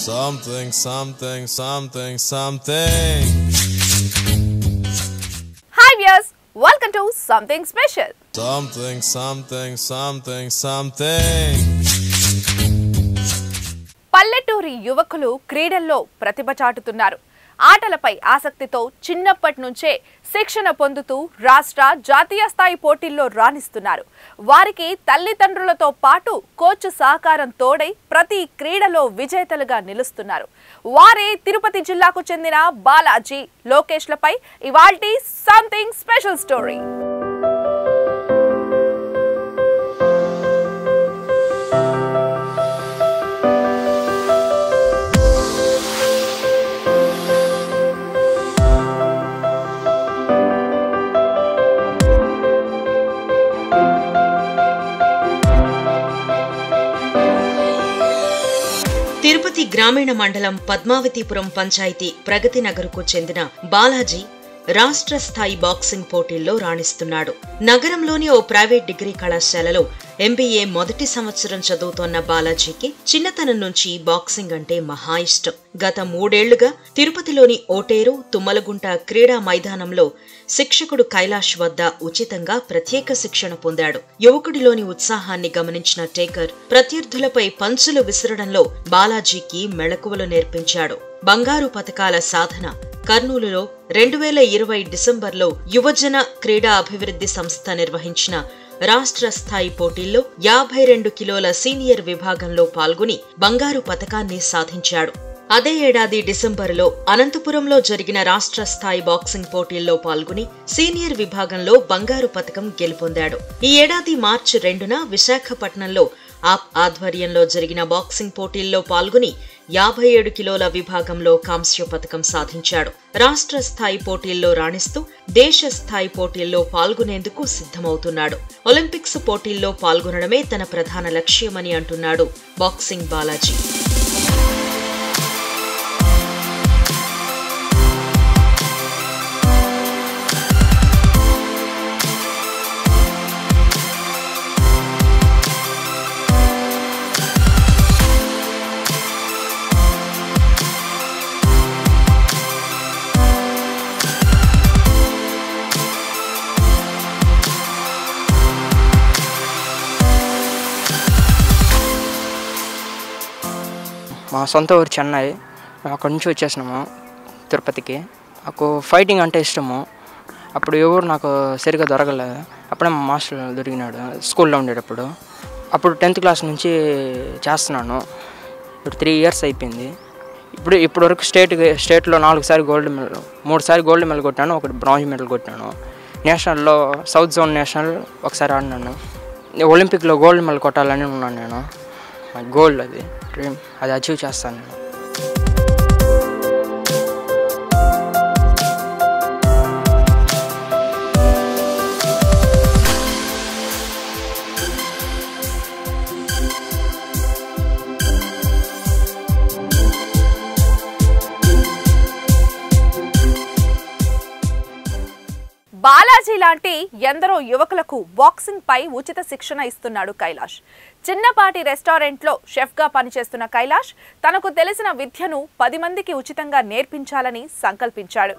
Something, something, something, something. Hi viewers welcome to something special Something, something, something, something. పల్లెటూరి యువకులు క్రీడల్లో ప్రతిభ చాటుతున్నారు ఆటలపై ఆసక్తితో చిన్నప్పటి నుంచే శిక్షణ పొందుతూ రాష్ట్ర జాతీయ స్థాయి పోటీల్లో రాణిస్తున్నారు వారికి తల్లిదండ్రులతో పాటు కోచ్ సహకారం తోడై ప్రతి క్రీడలో విజేతలుగా నిలుస్తున్నారు వారే తిరుపతి జిల్లాకు చెందిన బాలాజీ లోకేష్లపై ఇవాల్టి సంథింగ్ స్పెషల్ స్టోరీ తిరుపతి గ్రామీణ మండలం పద్మావతిపురం పంచాయతీ ప్రగతి నగర్కు చెందిన బాలాజీ రాష్ట్ర స్థాయి బాక్సింగ్ పోటీల్లో రాణిస్తున్నాడు నగరంలోని ఓ ప్రైవేట్ డిగ్రీ కళాశాలలో ఎంబీఏ మొదటి సంవత్సరం చదువుతోన్న బాలాజీకి చిన్నతనం నుంచి బాక్సింగ్ అంటే మహా ఇష్టం గత మూడేళ్లుగా తిరుపతిలోని ఓటేరు తుమ్మలగుంట క్రీడా మైదానంలో శిక్షకుడు కైలాష్ వద్ద ఉచితంగా ప్రత్యేక శిక్షణ పొందాడు యువకుడిలోని ఉత్సాహాన్ని గమనించిన టేకర్ ప్రత్యర్థులపై పంచులు విసరడంలో బాలాజీకి మెళకువలు నేర్పించాడు బంగారు పథకాల సాధన కర్నూలులో రెండు వేల ఇరవై డిసెంబర్లో యువజన క్రీడా అభివృద్ధి సంస్థ నిర్వహించిన రాష్ట్ర స్థాయి పోటీల్లో యాభై రెండు కిలోల సీనియర్ విభాగంలో పాల్గొని బంగారు పథకాన్ని సాధించాడు అదే ఏడాది డిసెంబరులో అనంతపురంలో జరిగిన రాష్ట్ర స్థాయి బాక్సింగ్ పోటీల్లో పాల్గొని సీనియర్ విభాగంలో బంగారు పథకం గెలుపొందాడు ఈ ఏడాది మార్చి రెండున విశాఖపట్నంలో ఆప్ ఆధ్వర్యంలో జరిగిన బాక్సింగ్ పోటీల్లో పాల్గొని యాభై ఏడు కిలోల విభాగంలో కాంస్య పథకం సాధించాడు రాష్ట్ర స్థాయి పోటీల్లో రాణిస్తూ దేశ స్థాయి పోటీల్లో పాల్గొనేందుకు సిద్ధమవుతున్నాడు ఒలింపిక్స్ పోటీల్లో పాల్గొనడమే తన ప్రధాన లక్ష్యమని అంటున్నాడు బాక్సింగ్ బాలాజీ మా సొంత ఊరు చెన్నై మేము అక్కడి నుంచి వచ్చేసినాము తిరుపతికి నాకు ఫైటింగ్ అంటే ఇష్టము అప్పుడు ఎవరు నాకు సరిగా దొరకలేదు అప్పుడే మా మాస్టర్ దొరికినాడు స్కూల్లో ఉండేటప్పుడు అప్పుడు టెన్త్ క్లాస్ నుంచి చేస్తున్నాను ఇప్పుడు త్రీ ఇయర్స్ అయిపోయింది ఇప్పుడు ఇప్పటి వరకు స్టేట్ స్టేట్లో నాలుగు సారి గోల్డ్ మెడల్ మూడు సారి గోల్డ్ మెడల్ కొట్టాను ఒకటి బ్రాంజ్ మెడల్ కొట్టాను నేషనల్లో సౌత్ జోన్ నేషనల్ ఒకసారి ఆడినాను ఒలింపిక్లో గోల్డ్ మెడల్ కొట్టాలని ఉన్నాను నేను గోల్డ్ అది డ్రీమ్ అది అచీవ్ చేస్తాను నేను బాలాజీ లాంటి ఎందరో యువకులకు బాక్సింగ్ పై ఉచిత శిక్షణ ఇస్తున్నాడు కైలాష్ చిన్నపాటి రెస్టారెంట్లో షెఫ్గా పనిచేస్తున్న కైలాష్ తనకు తెలిసిన విద్యను పది మందికి ఉచితంగా నేర్పించాలని సంకల్పించాడు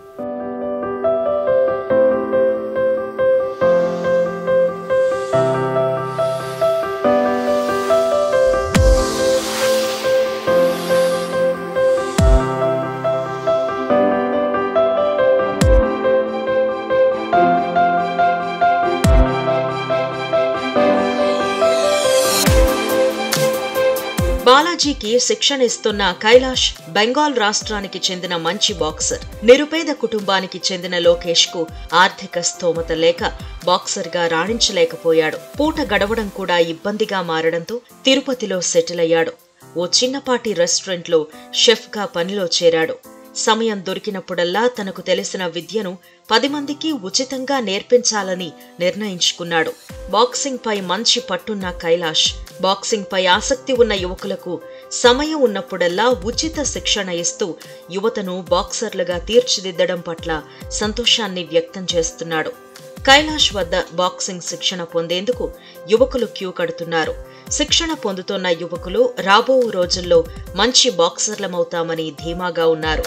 బాలాజీకి శిక్షణ ఇస్తున్న కైలాష్ బెంగాల్ రాష్ట్రానికి చెందిన మంచి బాక్సర్ నిరుపేద కుటుంబానికి చెందిన లోకేష్ కు ఆర్థిక స్తోమత లేక బాక్సర్ గా రాణించలేకపోయాడు పూట గడవడం కూడా ఇబ్బందిగా మారడంతో తిరుపతిలో సెటిల్ అయ్యాడు ఓ చిన్నపాటి రెస్టారెంట్లో షెఫ్ గా పనిలో చేరాడు సమయం దొరికినప్పుడల్లా తనకు తెలిసిన విద్యను పది మందికి ఉచితంగా నేర్పించాలని నిర్ణయించుకున్నాడు బాక్సింగ్ పై మంచి పట్టున్న కైలాష్ బాక్సింగ్ పై ఆసక్తి ఉన్న యువకులకు సమయం ఉన్నప్పుడల్లా ఉచిత శిక్షణ ఇస్తూ యువతను బాక్సర్లుగా తీర్చిదిద్దడం పట్ల సంతోషాన్ని వ్యక్తం చేస్తున్నాడు కైలాష్ వద్ద బాక్సింగ్ శిక్షణ పొందేందుకు యువకులు క్యూ కడుతున్నారు శిక్షణ పొందుతున్న యువకులు రాబో రోజుల్లో మంచి బాక్సర్లమవుతామని ధీమాగా ఉన్నారు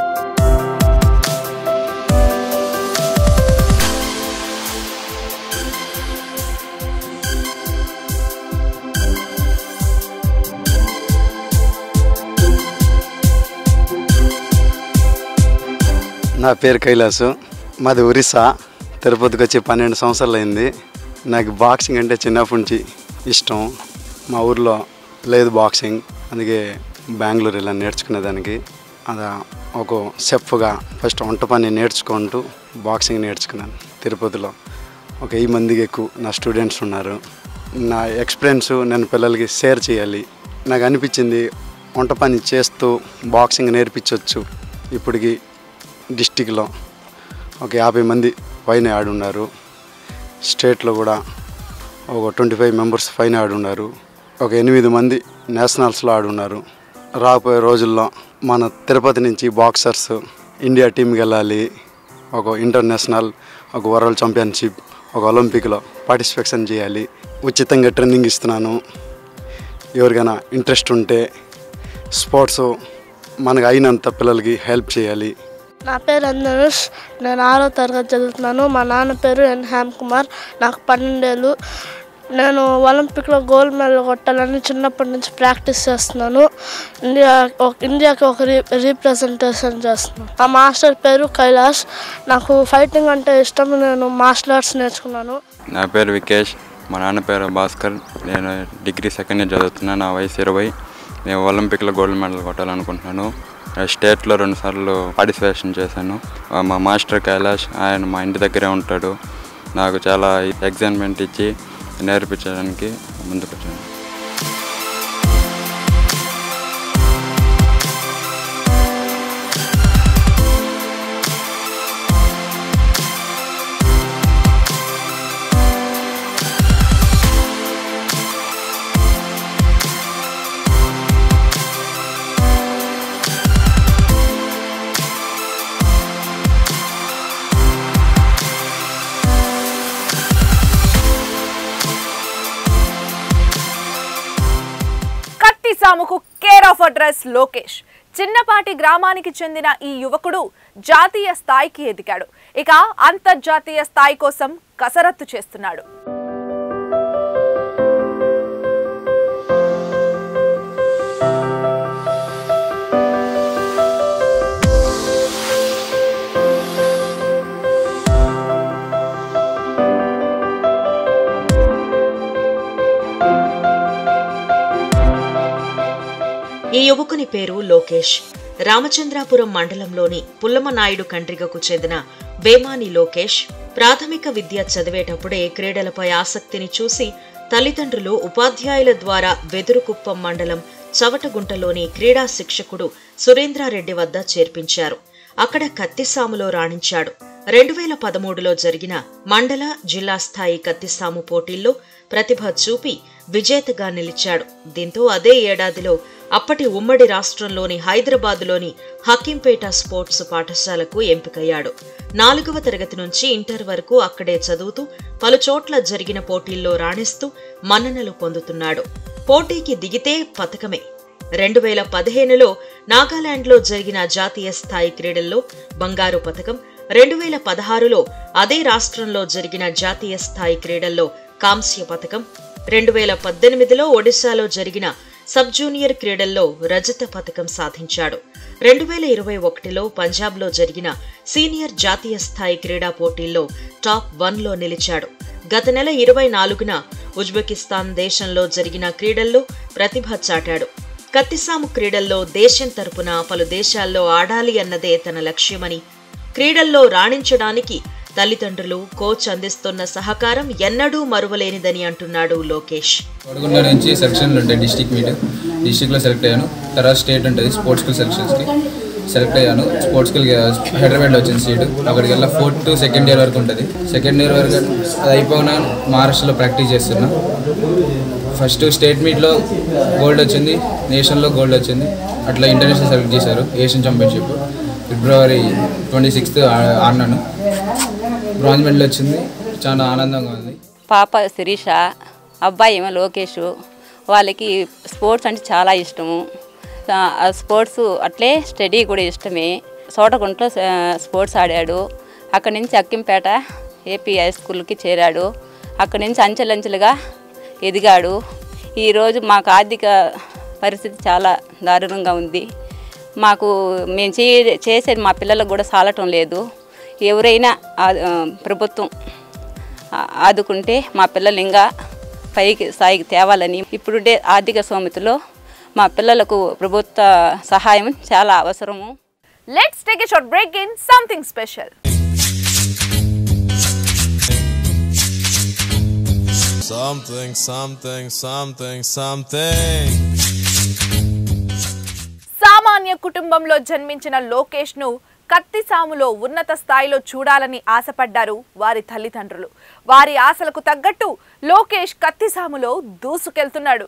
నా పేరు కైలాసు మాది ఒరిస్సా తిరుపతికి వచ్చి పన్నెండు సంవత్సరాలు అయింది నాకు బాక్సింగ్ అంటే చిన్నప్పటి నుంచి ఇష్టం మా ఊర్లో లేదు బాక్సింగ్ అందుకే బెంగళూరు ఇలా నేర్చుకునేదానికి అది ఒక సెఫ్గా ఫస్ట్ వంట పని నేర్చుకుంటూ బాక్సింగ్ నేర్చుకున్నాను తిరుపతిలో ఒక వెయ్యి మందికి ఎక్కువ నా స్టూడెంట్స్ ఉన్నారు నా ఎక్స్పీరియన్స్ నేను పిల్లలకి షేర్ చేయాలి నాకు అనిపించింది వంట పని చేస్తూ బాక్సింగ్ నేర్పించవచ్చు ఇప్పటికి డిస్టిక్లో ఒక యాభై మంది పైన ఆడున్నారు స్టేట్లో కూడా ఒక ట్వంటీ ఫైవ్ మెంబర్స్ పైన ఆడున్నారు ఒక ఎనిమిది మంది నేషనల్స్లో ఆడున్నారు రాబోయే రోజుల్లో మన తిరుపతి నుంచి బాక్సర్స్ ఇండియా టీంకి వెళ్ళాలి ఒక ఇంటర్నేషనల్ ఒక వరల్డ్ ఛాంపియన్షిప్ ఒక ఒలింపిక్లో పార్టిసిపేషన్ చేయాలి ఉచితంగా ట్రైనింగ్ ఇస్తున్నాను ఎవరికైనా ఇంట్రెస్ట్ ఉంటే స్పోర్ట్స్ మనకు అయినంత పిల్లలకి హెల్ప్ చేయాలి నా పేరు అందనుష్ నేను ఆరో తరగతి చదువుతున్నాను మా నాన్న పేరు ఎన్ హ్యామ్ కుమార్ నాకు పన్నెండేళ్ళు నేను ఒలింపిక్లో గోల్డ్ మెడల్ కొట్టాలని చిన్నప్పటి నుంచి ప్రాక్టీస్ చేస్తున్నాను ఇండియా ఒక- ఇండియాకి ఒక రీ రీప్రజెంటేషన్ చేస్తున్నాను మా మాస్టర్ పేరు కైలాష్ నాకు ఫైటింగ్ అంటే ఇష్టం నేను మార్షల్ ఆర్ట్స్ నేర్చుకున్నాను నా పేరు వికేష్ మా నాన్న పేరు భాస్కర్ నేను డిగ్రీ సెకండ్ ఇయర్ చదువుతున్నాను నా వయసు ఇరవై నేను ఒలింపిక్లో గోల్డ్ మెడల్ కొట్టాలనుకుంటున్నాను స్టేట్లో రెండుసార్లు పార్టిసిపేషన్ చేశాను ఆ, మా మాస్టర్ కైలాష్ ఆయన మా ఇంటి దగ్గరే ఉంటాడు నాకు చాలా ఎగ్జైట్మెంట్ ఇచ్చి నేర్పించడానికి ముందుకు వచ్చాను కత్తి సాముకు కేర్ ఆఫ్ అడ్రస్ లోకేష్ చిన్నపాటి గ్రామానికి చెందిన ఈ యువకుడు జాతీయ స్థాయికి ఎదిగాడు ఇక అంతర్జాతీయ స్థాయి కోసం కసరత్తు చేస్తున్నాడు ఈ యువకుని పేరు లోకేష్ రామచంద్రాపురం మండలంలోని పుల్లమనాయుడు కండ్రిగకు చెందిన వేమాని లోకేష్ ప్రాథమిక విద్య చదివేటప్పుడే క్రీడలపై ఆసక్తిని చూసి తల్లిదండ్రులు ఉపాధ్యాయుల ద్వారా వెదురుకుప్పం మండలం చవటగుంటలోని క్రీడా శిక్షకుడు సురేంద్రారెడ్డి వద్ద చేర్పించారు అక్కడ కత్తిసాములో రాణించాడు రెండు వేల పదమూడులో జరిగిన మండల జిల్లా స్థాయి కత్తిసాము పోటీల్లో ప్రతిభ చూపి విజేతగా నిలిచాడు దీంతో అదే ఏడాదిలో అప్పటి ఉమ్మడి రాష్ట్రంలోని హైదరాబాదులోని హకీంపేట స్పోర్ట్స్ పాఠశాలకు ఎంపికయ్యాడు నాలుగవ తరగతి నుంచి ఇంటర్ వరకు అక్కడే చదువుతూ పలుచోట్ల జరిగిన పోటీల్లో రాణిస్తూ మన్ననలు పొందుతున్నాడు పోటీకి దిగితే పథకమే రెండు వేల పదిహేనులో నాగాలాండ్లో జరిగిన జాతీయ స్థాయి క్రీడల్లో బంగారు పథకం రెండు వేల పదహారులో అదే రాష్ట్రంలో జరిగిన జాతీయ స్థాయి క్రీడల్లో కాంస్య పథకం రెండు వేల పద్దెనిమిదిలో ఒడిశాలో జరిగిన సబ్ జూనియర్ క్రీడల్లో రజత పథకం సాధించాడు రెండు వేల ఇరవై ఒకటిలో పంజాబ్లో జరిగిన సీనియర్ జాతీయ స్థాయి క్రీడా పోటీల్లో టాప్ వన్లో నిలిచాడు గత నెల ఇరవై నాలుగున ఉజ్బెకిస్తాన్ దేశంలో జరిగిన క్రీడల్లో ప్రతిభ చాటాడు కత్తిసాము క్రీడల్లో దేశం తరపున పలు దేశాల్లో ఆడాలి అన్నదే తన లక్ష్యమని క్రీడల్లో రాణించడానికి తల్లిదండ్రులు కోచ్ అందిస్తున్న సహకారం ఎన్నడూ మరువలేనిదని అంటున్నాడు లోకేష్ కొడగుండ నుంచి సెలక్షన్లు ఉంటాయి డిస్టిక్ మీట్ డిస్టిక్లో సెలెక్ట్ అయ్యాను తర్వాత స్టేట్ ఉంటుంది స్పోర్ట్స్ స్కూల్ సెలక్షన్స్కి సెలెక్ట్ అయ్యాను స్పోర్ట్స్ స్కూల్కి హైదరాబాద్లో వచ్చింది సీటు అక్కడికి వెళ్ళా ఫోర్త్ టు సెకండ్ ఇయర్ వరకు ఉంటుంది సెకండ్ ఇయర్ వరకు అది అయిపోయినా మహారాష్ట్రలో ప్రాక్టీస్ చేస్తున్నా ఫస్ట్ స్టేట్ మీట్లో గోల్డ్ వచ్చింది నేషనల్లో గోల్డ్ వచ్చింది అట్లా ఇంటర్నేషనల్ సెలెక్ట్ చేశారు Asian championship February twenty sixth ఆడినాను బ్రాంజ్ మెడల్ వచ్చింది చాలా ఆనందంగా ఉంది పాప శిరీష అబ్బాయి ఏమో లోకేష్ వాళ్ళకి స్పోర్ట్స్ అంటే చాలా ఇష్టము ఆ, ఆ స్పోర్ట్స్ అట్లే స్టడీ కూడా ఇష్టమే సోటగుంట్లో ఆ, స్పోర్ట్స్ ఆడాడు అక్కడి నుంచి అక్కింపేట ఏపీ హై స్కూల్కి చేరాడు అక్కడి నుంచి అంచెలంచెలుగా ఎదిగాడు ఈరోజు మాకు ఆర్థిక పరిస్థితి చాలా దారుణంగా ఉంది మాకు మేము చే చేసేది మా పిల్లలకు కూడా సాలటం లేదు ఎవరైనా ఆ- ఆ, ప్రభుత్వం ఆ- ఆదుకుంటే మా పిల్లలు ఇంకా పైకి స్థాయికి తేవాలని ఇప్పుడుండే ఆర్థిక సోమతిలో మా పిల్లలకు ప్రభుత్వ సహాయం చాలా అవసరము let's take a short break in something special Something, something, something, something. సామాన్య కుటుంబంలో జన్మించిన లోకేష్ ను కత్తిసాములో ఉన్నత స్థాయిలో చూడాలని ఆశపడ్డారు వారి తల్లిదండ్రులు వారి ఆశలకు తగ్గట్టు లోకేష్ కత్తిసాములో దూసుకెళ్తున్నాడు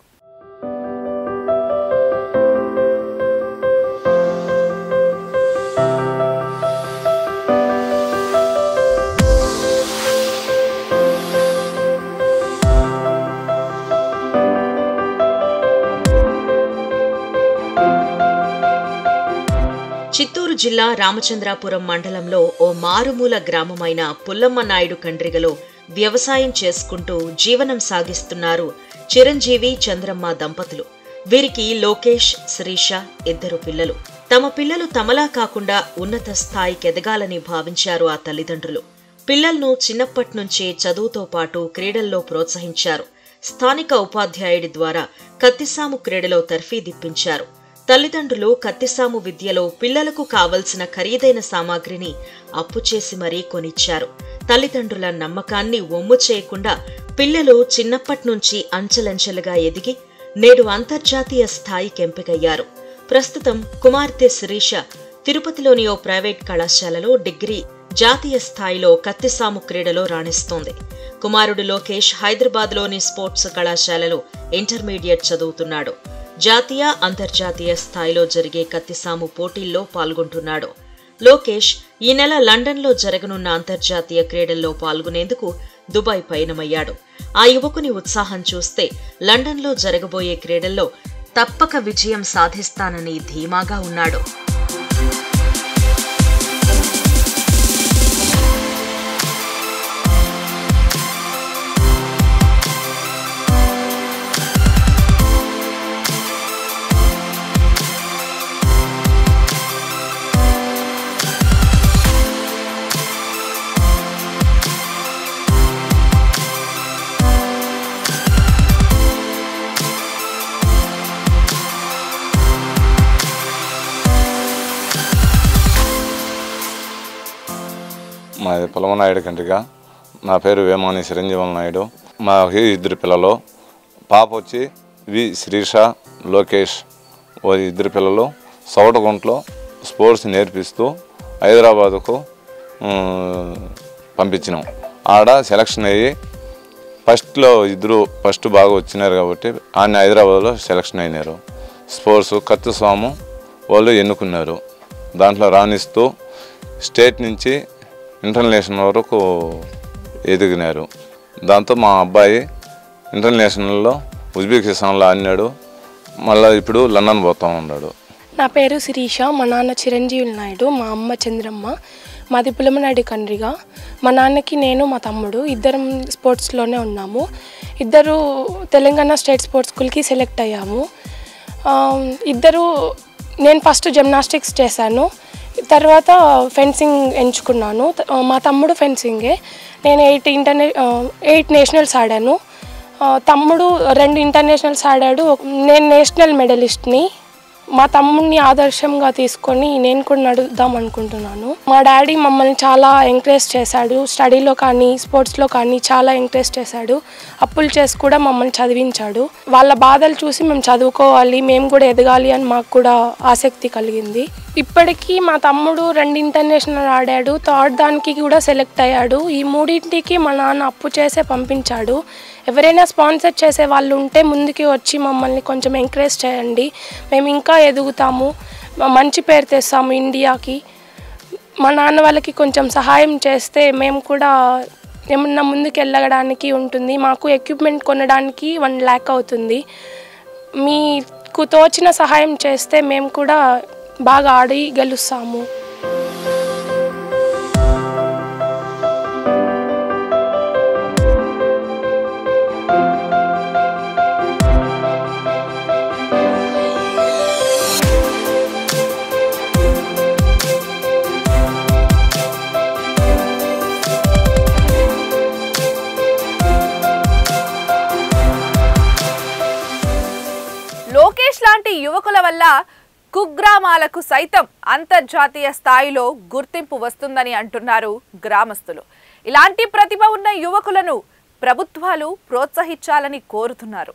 చిత్తూరు జిల్లా రామచంద్రాపురం మండలంలో ఓ మారుమూల గ్రామమైన పుల్లమ్మ నాయుడు కండ్రిగలో వ్యవసాయం చేసుకుంటూ జీవనం సాగిస్తున్నారు చిరంజీవి చంద్రమ్మ దంపతులు వీరికి లోకేష్ శిరీష ఇద్దరు పిల్లలు తమ పిల్లలు తమలా కాకుండా ఉన్నత స్థాయికి ఎదగాలని భావించారు ఆ తల్లిదండ్రులు పిల్లలను చిన్నప్పటి నుంచే చదువుతో పాటు క్రీడల్లో ప్రోత్సహించారు స్థానిక ఉపాధ్యాయుడి ద్వారా కత్తిసాము క్రీడలో తర్ఫీదిప్పించారు తల్లిదండ్రులు కత్తిసాము విద్యలో పిల్లలకు కావలసిన ఖరీదైన సామాగ్రిని అప్పు చేసి మరీ కొనిచ్చారు తల్లిదండ్రుల నమ్మకాన్ని ఒమ్ము చేయకుండా పిల్లలు చిన్నప్పటి నుంచి అంచెలంచెలుగా ఎదిగి నేడు అంతర్జాతీయ స్థాయికి ఎంపికయ్యారు ప్రస్తుతం కుమార్తె శిరీష తిరుపతిలోని ఓ ప్రైవేట్ కళాశాలలో డిగ్రీ జాతీయ స్థాయిలో కత్తిసాము క్రీడలో రాణిస్తోంది కుమారుడు లోకేష్ హైదరాబాద్లోని స్పోర్ట్స్ కళాశాలలో ఇంటర్మీడియట్ చదువుతున్నాడు జాతీయ అంతర్జాతీయ స్థాయిలో జరిగే కత్తిసాము పోటీల్లో పాల్గొంటున్నాడు లోకేష్ ఈ నెల లండన్లో జరగనున్న అంతర్జాతీయ క్రీడల్లో పాల్గొనేందుకు దుబాయ్ పయనమయ్యాడు ఆ యువకుని ఉత్సాహం చూస్తే లండన్లో జరగబోయే క్రీడల్లో తప్పక విజయం సాధిస్తానని ధీమాగా ఉన్నాడు మాది పొలమనాయుడు కండ్రిక నా పేరు వేమాని చిరంజీవన్ నాయుడు మాకి ఇద్దరు పిల్లలు పాప వచ్చి వి శ్రీష లోకేష్ ఓ ఇద్దరు పిల్లలు సౌటగుంట్లో స్పోర్ట్స్ నేర్పిస్తూ హైదరాబాదుకు ఉమ్, పంపించినాం ఆడ సెలక్షన్ అయ్యి ఫస్ట్లో ఇద్దరు ఫస్ట్ బాగా వచ్చినారు కాబట్టి ఆయన హైదరాబాద్లో సెలక్షన్ అయినారు స్పోర్ట్స్ కత్తు స్వాము వాళ్ళు ఎన్నుకున్నారు దాంట్లో రాణిస్తూ స్టేట్ నుంచి ఇంటర్నేషనల్ వరకు ఎదిగినారు దాంతో మా అబ్బాయి ఇంటర్నేషనల్లో ఉజ్బెకిస్తాన్లో ఆడినాడు మళ్ళీ ఇప్పుడు లండన్ పోతా ఉన్నాడు నా పేరు శిరీష మా నాన్న చిరంజీవి నాయుడు మా అమ్మ చంద్రమ్మ మాది పులమనాయుడు కండ్రిగా మా నాన్నకి నేను మా తమ్ముడు ఇద్దరం స్పోర్ట్స్లోనే ఉన్నాము ఇద్దరు తెలంగాణ స్టేట్ స్పోర్ట్స్ స్కూల్కి సెలెక్ట్ అయ్యాము ఆ, ఇద్దరు నేను ఫస్ట్ జిమ్నాస్టిక్స్ చేశాను తర్వాత ఫెన్సింగ్ ఎంచుకున్నాను త- మా తమ్ముడు ఫెన్సింగే నేను ఎయిట్ ఇంటర్నే ఎయిట్ నేషనల్స్ ఆడాను ఆ, తమ్ముడు రెండు ఇంటర్నేషనల్స్ ఆడాడు ఒక- నేను నేషనల్ మెడలిస్ట్ని మా తమ్ముడిని ఆదర్శంగా తీసుకొని నేను కూడా నడుద్దాం అనుకుంటున్నాను మా డాడీ మమ్మల్ని చాలా ఎంకరేజ్ చేశాడు స్టడీలో కానీ స్పోర్ట్స్లో కానీ చాలా ఎంకరేజ్ చేశాడు అప్పులు చేసి కూడా మమ్మల్ని చదివించాడు వాళ్ళ బాధలు చూసి మేము చదువుకోవాలి మేము కూడా ఎదగాలి అని మాకు కూడా ఆసక్తి కలిగింది ఇప్పటికీ మా తమ్ముడు రెండు ఇంటర్నేషనల్ ఆడాడు థర్డ్ దానికి కూడా సెలెక్ట్ అయ్యాడు ఈ మూడింటికి మా నాన్న అప్పు చేసే పంపించాడు ఎవరైనా స్పాన్సర్ చేసే వాళ్ళు ఉంటే ముందుకి వచ్చి మమ్మల్ని కొంచెం ఎంకరేజ్ చేయండి మేము ఇంకా ఎదుగుతాము మ- మంచి పేరు తెస్తాము ఇండియాకి మా నాన్న వాళ్ళకి కొంచెం సహాయం చేస్తే మేము కూడా ఏమన్నా ముందుకు వెళ్ళడానికి ఉంటుంది మాకు ఎక్విప్మెంట్ కొనడానికి వన్ ల్యాక్ అవుతుంది మీకు తోచిన సహాయం చేస్తే మేము కూడా బాగా ఆడి గెలుస్తాము లోకేష్ లాంటి యువకుల వల్ల కుగ్రామాలకు సైతం అంతర్జాతీయ స్థాయిలో గుర్తింపు వస్తుందని అంటున్నారు గ్రామస్తులు ఇలాంటి ప్రతిభ ఉన్న యువకులను ప్రభుత్వాలు ప్రోత్సహించాలని కోరుతున్నారు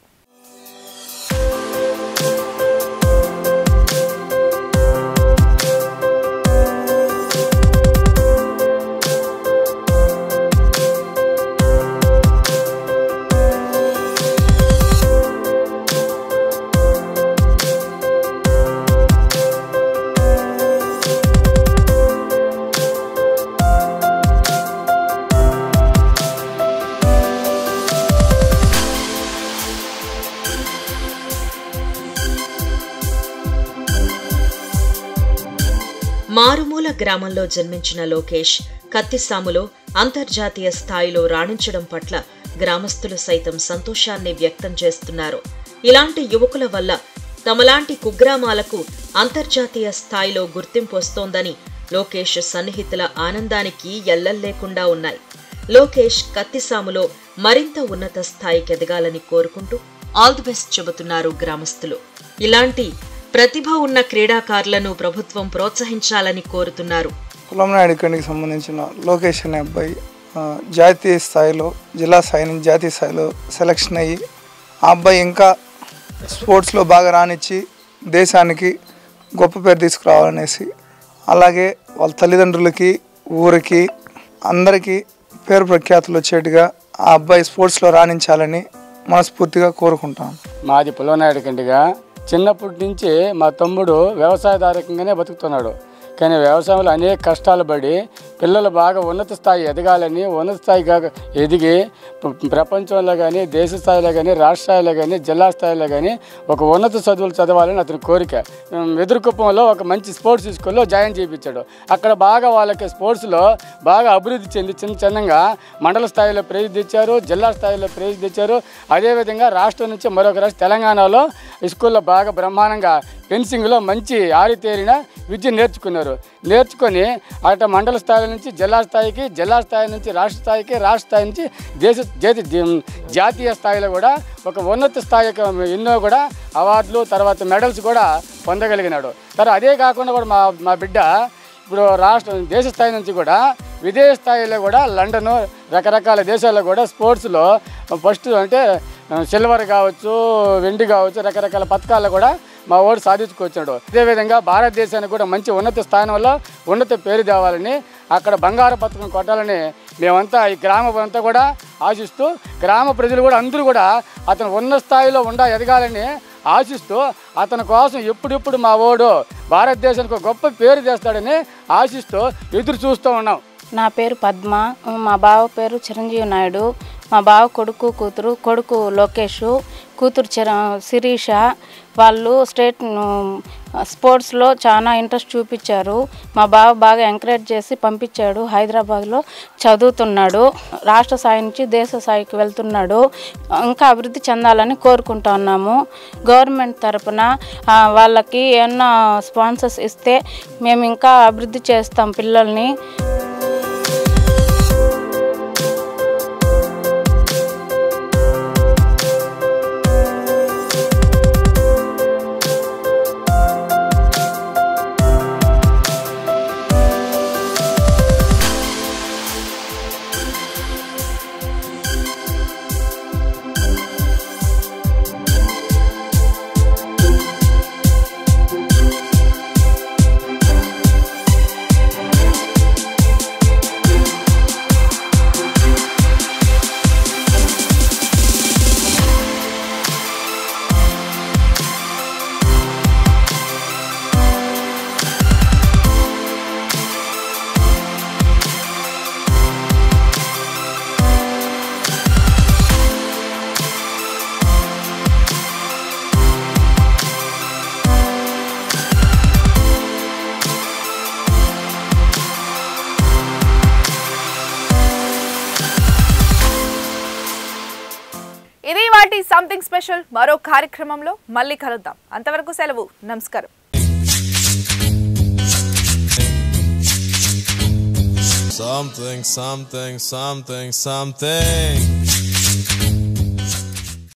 మారుమూల గ్రామంలో జన్మించిన లోకేష్ కత్తిసాములో అంతర్జాతీయ స్థాయిలో రాణించడం పట్ల గ్రామస్తులు సైతం సంతోషాన్ని వ్యక్తం చేస్తున్నారు ఇలాంటి యువకుల వల్ల తమలాంటి కుగ్రామాలకు అంతర్జాతీయ స్థాయిలో గుర్తింపు వస్తోందని లోకేష్ సన్నిహితుల ఆనందానికి ఎల్లల్లేకుండా ఉన్నాయి లోకేష్ కత్తిసాములో మరింత ఉన్నత స్థాయికి ఎదగాలని కోరుకుంటూ ఆల్ ది బెస్ట్ చెబుతున్నారు గ్రామస్తులు ఇలాంటి ప్రతిభ ఉన్న క్రీడాకారులను ప్రభుత్వం ప్రోత్సహించాలని కోరుతున్నారు కులంనాయుడు కండికి సంబంధించిన లోకేష్ అనే అబ్బాయి ఆ, జాతీయ స్థాయిలో జిల్లా స్థాయి నుంచి జాతీయ స్థాయిలో సెలక్షన్ అయ్యి ఆ అబ్బాయి ఇంకా స్పోర్ట్స్లో బాగా రానిచ్చి దేశానికి గొప్ప పేరు తీసుకురావాలనేసి అలాగే వాళ్ళ తల్లిదండ్రులకి ఊరికి అందరికీ పేరు ప్రఖ్యాతులు వచ్చేట్టుగా ఆ అబ్బాయి స్పోర్ట్స్లో రాణించాలని మనస్ఫూర్తిగా కోరుకుంటాను మాది పులవనాయుడు కంటిగా చిన్నప్పటి నుంచి మా తమ్ముడు వ్యవసాయదారకంగానే బతుకుతున్నాడు కానీ వ్యవసాయంలో అనేక కష్టాలు పడి పిల్లలు బాగా ఉన్నత స్థాయి ఎదగాలని ఉన్నత స్థాయిగా ఎదిగి ప్ర- ప్రపంచంలో కానీ దేశ స్థాయిలో కానీ రాష్ట్ర స్థాయిలో కానీ జిల్లా స్థాయిలో కానీ ఒక ఉన్నత చదువులు చదవాలని అతని కోరిక ఉమ్, ఎదురుకుప్పంలో ఒక మంచి స్పోర్ట్స్ స్కూల్లో జాయిన్ చేయించాడు అక్కడ బాగా వాళ్ళకి స్పోర్ట్స్లో బాగా అభివృద్ధి చెంది చిన్న చిన్నగా మండల స్థాయిలో ప్రైజ్ తెచ్చారు జిల్లా స్థాయిలో ప్రైజ్ తెచ్చారు అదేవిధంగా రాష్ట్రం నుంచి మరొక రాష్ట్రం తెలంగాణలో ఈ స్కూల్లో బాగా బ్రహ్మాండంగా ఫెన్సింగ్లో మంచి ఆరితేరిన విద్య నేర్చుకున్నారు నేర్చుకొని అట మండల స్థాయి నుంచి జిల్లా స్థాయికి జిల్లా స్థాయి నుంచి రాష్ట్ర స్థాయికి రాష్ట్ర స్థాయి నుంచి దేశ జాతి జాతీయ స్థాయిలో కూడా ఒక ఉన్నత స్థాయికి ఎన్నో కూడా అవార్డులు తర్వాత మెడల్స్ కూడా పొందగలిగినాడు తర్వాత అదే కాకుండా కూడా మా మా బిడ్డ ఇప్పుడు రాష్ట్ర దేశ స్థాయి నుంచి కూడా విదేశ స్థాయిలో కూడా లండన్ రకరకాల దేశాల్లో కూడా స్పోర్ట్స్లో ఫస్ట్ అంటే సిల్వర్ కావచ్చు వెండి కావచ్చు రకరకాల పథకాల్లో కూడా మా ఓడు సాధించుకొచ్చాడు అదేవిధంగా భారతదేశానికి కూడా మంచి ఉన్నత స్థానంలో ఉన్నత పేరు తేవాలని అక్కడ బంగారు పథకం కొట్టాలని మేమంతా ఈ గ్రామం అంతా కూడా ఆశిస్తూ గ్రామ ప్రజలు కూడా అందరూ కూడా అతను ఉన్న స్థాయిలో ఉండా ఎదగాలని ఆశిస్తూ అతని కోసం ఎప్పుడెప్పుడు మా ఓడు భారతదేశానికి ఒక గొప్ప పేరు తెస్తాడని ఆశిస్తూ ఎదురు చూస్తూ ఉన్నాం నా పేరు పద్మ మా బావ పేరు చిరంజీవి నాయుడు మా బావ కొడుకు కూతురు కొడుకు లోకేష్ కూతురు చిర శిరీష వాళ్ళు స్టేట్ స్పోర్ట్స్లో చాలా ఇంట్రెస్ట్ చూపించారు మా బావ బాగా ఎంకరేజ్ చేసి పంపించాడు హైదరాబాద్లో చదువుతున్నాడు రాష్ట్ర స్థాయి నుంచి దేశ స్థాయికి వెళ్తున్నాడు ఇంకా అభివృద్ధి చెందాలని కోరుకుంటున్నాము గవర్నమెంట్ తరపున ఆ, వాళ్ళకి ఏమన్నా స్పాన్సర్స్ ఇస్తే మేము ఇంకా అభివృద్ధి చేస్తాం పిల్లల్ని సంథింగ్ స్పెషల్ మరో కార్యక్రమంలో మళ్ళీ కలుద్దాం అంతవరకు సెలవు నమస్కారం Something, something, something, something.